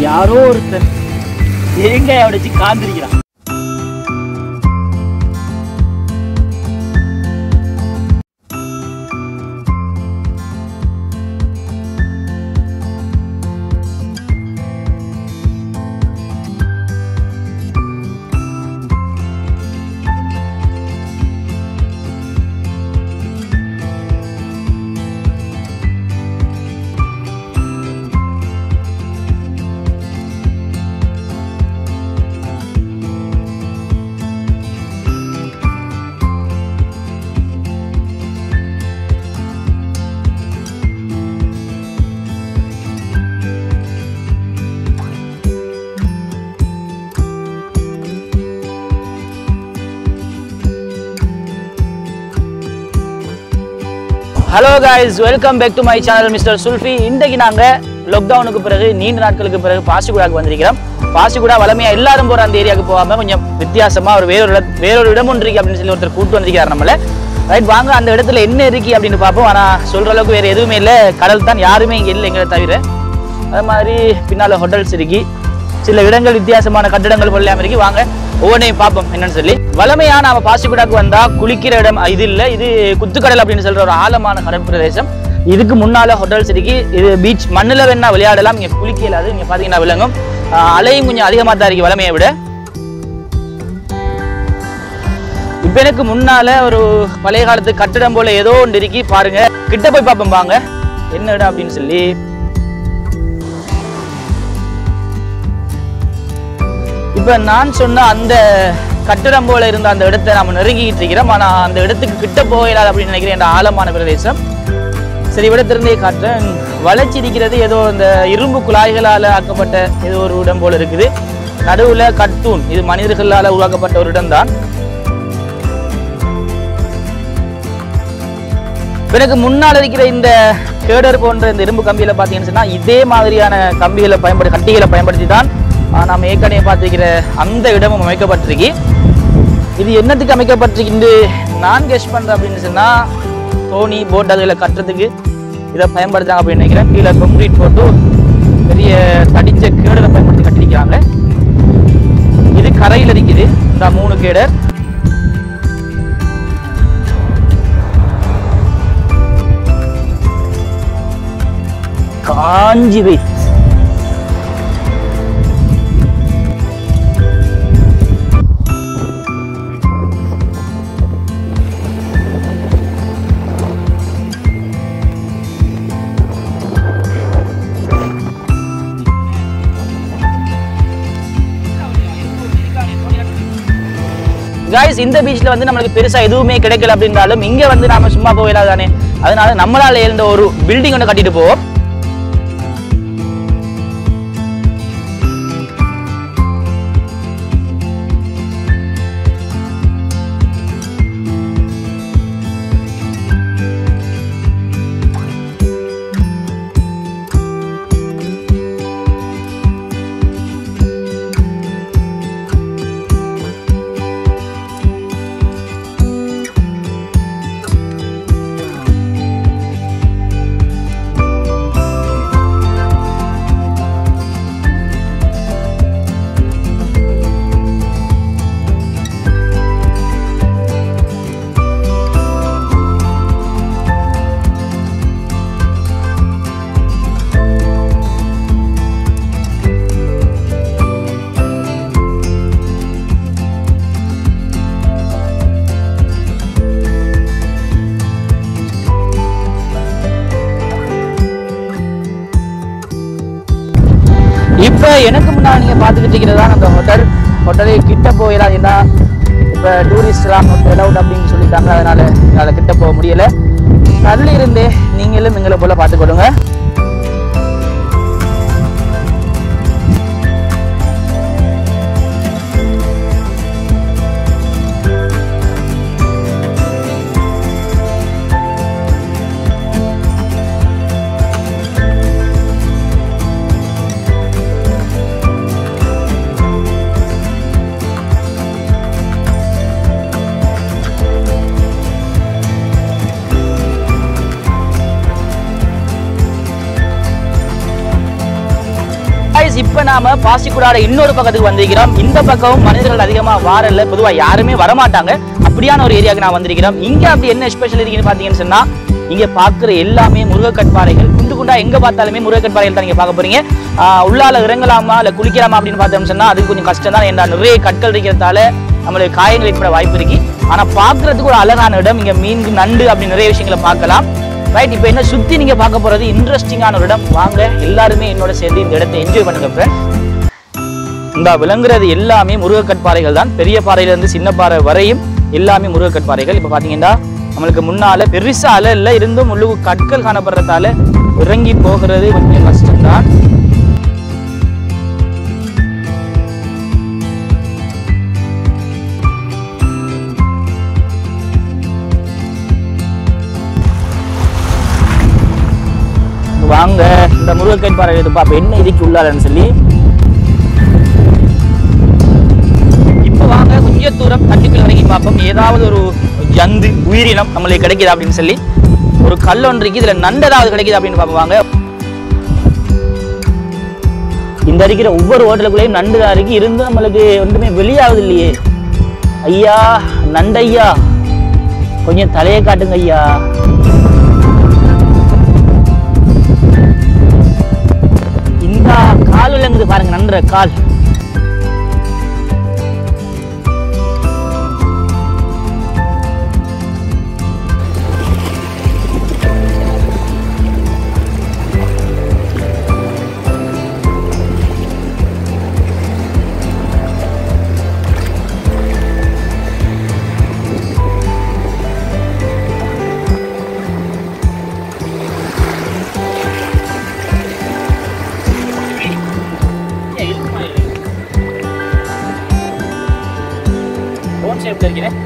யாரோ ஒருத்தன் தேங்காய் உடைச்சு காந்திருக்கிறான் hello guys welcome back to my channel mister Zulfi இன்றைக்கு நாங்கள் லாக்டவுனுக்கு பிறகு நீண்ட நாட்களுக்கு பிறகு பாசிகுடாக்கு வந்திருக்கிறோம் பாசிகுடா வளமையா எல்லாரும் போகிற அந்த ஏரியாவுக்கு போகாம கொஞ்சம் வித்தியாசமா ஒரு வேறொரு இட வேறொரு இடம் ஒன்று இருக்கு அப்படின்னு சொல்லி ஒருத்தர் கூட்டு வந்திருக்காரு நம்மள ரைட் வாங்க அந்த இடத்துல என்ன இருக்கு அப்படின்னு பார்ப்போம் ஆனால் சொல்ற அளவுக்கு வேற எதுவுமே இல்லை கடல் தான் யாருமே இங்கே இல்லை எங்களை தவிர அது மாதிரி பின்னால ஹோட்டல்ஸ் இருக்கு சில இடங்கள் வித்தியாசமான கட்டடங்கள் கொள்ளாம இருக்கு வாங்க ஒவ்வொன்றையும் பார்ப்போம் என்னன்னு சொல்லி வளமையா நாம பாசிக்குடாக்கு வந்தா குளிக்கிற இடம் இது இல்ல இது குத்துக்கடல் அப்படின்னு சொல்ற ஒரு ஆழமான கடல் பிரதேசம் இதுக்கு முன்னால ஹோட்டல்ஸ் இருக்கு இது பீச் மண்ணுல வேணா விளையாடலாம் இங்க குளிக்க இயலாது இங்க பாத்தீங்கன்னா விளங்கும் ஆஹ் அலையும் கொஞ்சம் அதிகமா தான் இருக்கு வளமையை விட இப்ப எனக்கு முன்னால ஒரு பழைய காலத்து கட்டிடம் போல ஏதோ ஒன்று இருக்கு பாருங்க கிட்ட போய் பார்ப்போம் வாங்க என்ன இடம் அப்படின்னு சொல்லி இப்ப நான் சொன்ன அந்த கட்டிடம் போல இருந்த அந்த இடத்தை நாம நெருங்கிட்டு இருக்கிறோம் ஆனா அந்த இடத்துக்கு கிட்ட போகலாது அப்படின்னு நினைக்கிறேன் இந்த ஆழமான பிரதேசம் சரி இடத்திலிருந்தே காட்டுறேன் வளைச்சி இருக்கிறது ஏதோ இந்த இரும்பு குழாய்களால ஆக்கப்பட்ட ஏதோ ஒரு இடம் போல இருக்குது நடுவுல கட்டூன் இது மனிதர்களால உருவாக்கப்பட்ட ஒரு இடம் தான் எனக்கு முன்னால் இருக்கிற இந்த கேடர் போன்ற இந்த இரும்பு கம்பியில பார்த்தீங்கன்னு சொன்னா இதே மாதிரியான கம்பிகளை பயன்படுத்தி கட்டிகளை பயன்படுத்தி தான் ஆஹ், நாம் ஏற்கனவே பார்த்திருக்கிற அந்த இடமும் அமைக்கப்பட்டிருக்கு இது என்னத்துக்கு அமைக்கப்பட்டிருக்கு நான் கெஸ் பண்றேன் அப்படின்னு சொன்னா தோணி போட் அதில் கட்டுறதுக்கு இதை பயன்படுத்துறாங்க அப்படின்னு நினைக்கிறேன் கீழே கொங்க்ரீட் போட்டு பெரிய தடிச்ச கேடரை பயன்படுத்தி கட்டியிருக்காங்க இது கரையில் இருக்குது இந்த மூணு கேடர் காஞ்சி வை காய்ஸ் இந்த பீச்ல வந்து நம்மளுக்கு பெருசா எதுவுமே கிடைக்கல அப்படின்றாலும் இங்க வந்து நாம சும்மா போகலாம் தானே அதனால நம்மளால எழுந்த ஒரு பில்டிங் ஒன்று கட்டிட்டு போவோம் இப்ப எனக்கு முன்னாடி நீங்க பாத்துக்கிட்டு இருக்கிறது தான் அந்த ஹோட்டல் ஹோட்டலே கிட்ட போயிடலாம் ஏன்னா இப்ப டூரிஸ்ட்லாம் அலவுட் அப்படின்னு சொல்லிட்டாங்க அதனால என்னால கிட்ட போக முடியல தள்ளி இருந்தே நீங்களும் எங்களை போல பார்த்துக்கொள்ளுங்க கைஸ் இப்போ நாம பாசிக்குடாட இன்னொரு பக்கத்துக்கு வந்திருக்கிறோம் இந்த பக்கமும் மனிதர்கள் அதிகமா வாரல்ல பொதுவா யாருமே வரமாட்டாங்க அப்படியான ஒரு ஏரியாவுக்கு நான் வந்திருக்கிறோம் இங்க அப்படி என்ன ஸ்பெஷல் இருக்குன்னு பாத்தீங்கன்னு சொன்னா இங்க பாக்குற எல்லாமே முருகக்கட்பாறைகள் குண்டு குண்டா எங்க பார்த்தாலுமே முருகக்கட்பாறைகள் தான் நீங்க பார்க்க போறீங்க ஆஹ் உள்ளால இறங்கலாமா இல்ல குளிக்கலாமா அப்படின்னு பார்த்தோம்னு சொன்னா அது கொஞ்சம் கஷ்டம் தான் ஏன்னா நிறைய கற்கள் இருக்கிறதால நம்மளுக்கு காயங்கள் ஏற்பட வாய்ப்பு இருக்கு ஆனா பாக்குறதுக்கு ஒரு அழகான இடம் இங்க மீன் நண்டு அப்படி நிறைய விஷயங்களை பார்க்கலாம் ரைட் இப்போ என்ன சுத்தி நீங்க பார்க்க போறது இன்ட்ரெஸ்டிங்கான ஒரு இடம் வாங்க எல்லாருமே என்னோட சேர்ந்து இந்த இடத்தை என்ஜாய் பண்ணுங்க ஃப்ரெண்ட்ஸ் இந்த விளங்குறது எல்லாமே முருகக்கட்பாறைகள் தான் பெரிய பாறையில இருந்து சின்ன பாறை வரையும் எல்லாமே முருகக்கட்பாறைகள் இப்போ பாத்தீங்கன்னா நம்மளுக்கு முன்னால பெருசா அலை இல்லை இருந்தும் முழு கற்கள் காணப்படுறதால இறங்கி போகிறது கொஞ்சம் கஷ்டம்தான் வாங்க இந்த முருகக்கன் பாறை இது பாப்ப என்ன இதுக்கு உள்ளாரன்னு சொல்லி இப்போ வாங்க கொஞ்ச தூரம் தண்ணிக்குள்ள இறங்கி பார்ப்போம் ஏதாவது ஒரு ஜந்து உயிரினம் நம்மளுக்கு கிடைக்குது அப்படின்னு சொல்லி ஒரு கல் ஒன்று இருக்கு இதுல நண்டு ஏதாவது கிடைக்குது அப்படின்னு பார்ப்போம் வாங்க இந்த இருக்கிற ஒவ்வொரு ஹோட்டலுக்குள்ளேயும் நண்டு தான் இருக்கு இருந்து நம்மளுக்கு ஒன்றுமே வெளியாகுது இல்லையே ஐயா நண்டு ஐயா கொஞ்சம் தலையை காட்டுங்க ஐயா இந்த கால் விளங்குது பாருங்க நன்ற கால் ஃபோன் ஷேப்ல இருக்கிறேன்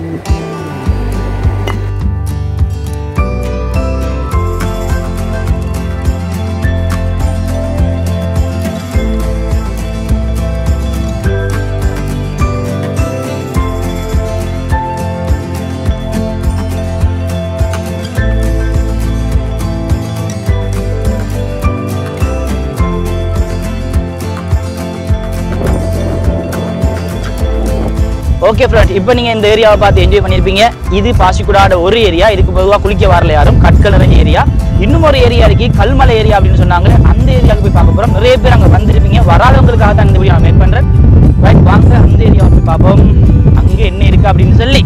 ஓகே ஃப்ரெண்ட் இப்போ நீங்க இந்த ஏரியாவை பார்த்து என்ஜாய் பண்ணியிருப்பீங்க இது பாசிக்குடாட ஒரு ஏரியா இதுக்கு பொதுவாக குளிக்க வரல யாரும் கற்கள் நிறைஞ்ச ஏரியா இன்னும் ஒரு ஏரியா இருக்கு கல்மலை ஏரியா அப்படின்னு சொன்னாங்க அந்த ஏரியாவுக்கு போய் பார்க்க போறோம் நிறைய பேர் அங்க வந்திருப்பீங்க வராதவங்களுக்காக தான் இந்த வீடியோ நான் மேக் பண்றேன் ரைட் வாங்க அந்த ஏரியாவை போய் பார்ப்போம் அங்க என்ன இருக்கு அப்படின்னு சொல்லி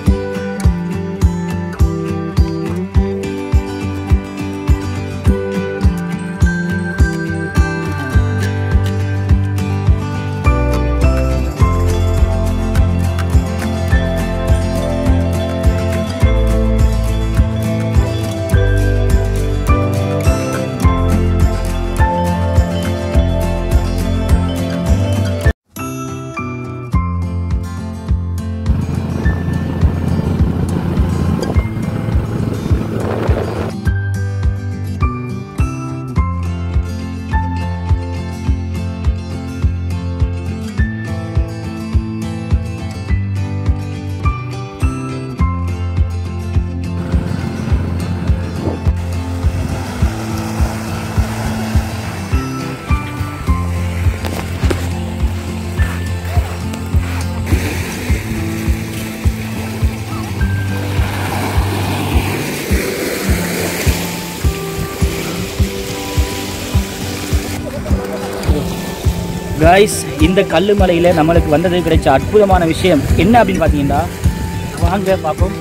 கைஸ் இந்த கல்லு மலையில நம்மளுக்கு வந்தது கிடைச்ச அற்புதமான விஷயம் என்ன அப்படின்னு பார்த்தீங்கன்னா வாங்க பார்ப்போம்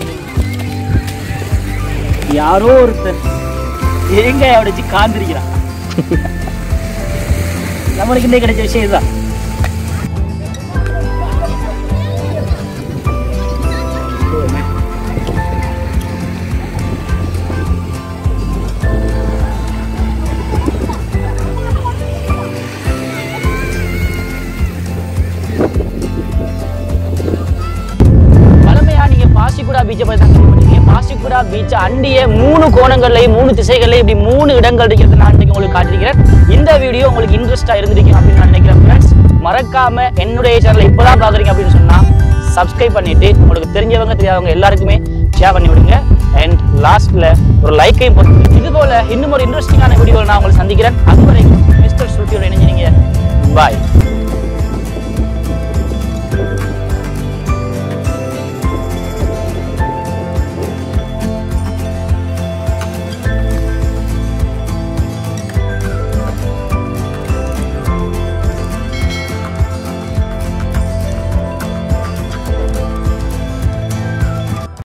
யாரோ ஒருத்தர் தேங்காய் உடைச்சு காந்திருக்கிறான் நம்மளுக்கு இன்னைக்கு கிடைச்ச விஷயம் இதுதான் வளமையா நீங்க பாசிக்குடா பீச்சை பத்தி தான் கேள்விப்பட்டிருக்கீங்க பாசிக்குடா பீச் அண்டிய மூணு கோணங்கள்லயும் மூணு திசைகள்லயும் இப்படி மூணு இடங்கள் இருக்கிறது நான் இன்னைக்கு உங்களுக்கு காட்டியிருக்கிறேன் இந்த வீடியோ உங்களுக்கு இன்ட்ரெஸ்டா இருந்திருக்கும் அப்படின்னு நான் நினைக்கிறேன் ஃப்ரெண்ட்ஸ் மறக்காம என்னுடைய சேனலை இப்பதான் பாக்குறீங்க அப்படின்னு சொன்னா சப்ஸ்கிரைப் பண்ணிட்டு உங்களுக்கு தெரிஞ்சவங்க தெரியாதவங்க எல்லாருக்குமே ஷேர் பண்ணி விடுங்க அண்ட் லாஸ்ட்ல ஒரு லைக்கையும் போட்டு இது போல இன்னும் ஒரு இன்ட்ரெஸ்டிங்கான வீடியோவில் நான் உங்களை சந்திக்கிறேன் அதுவரை மிஸ்டர் சுல்ஃபியோட இணைஞ்சு நீங்க பாய்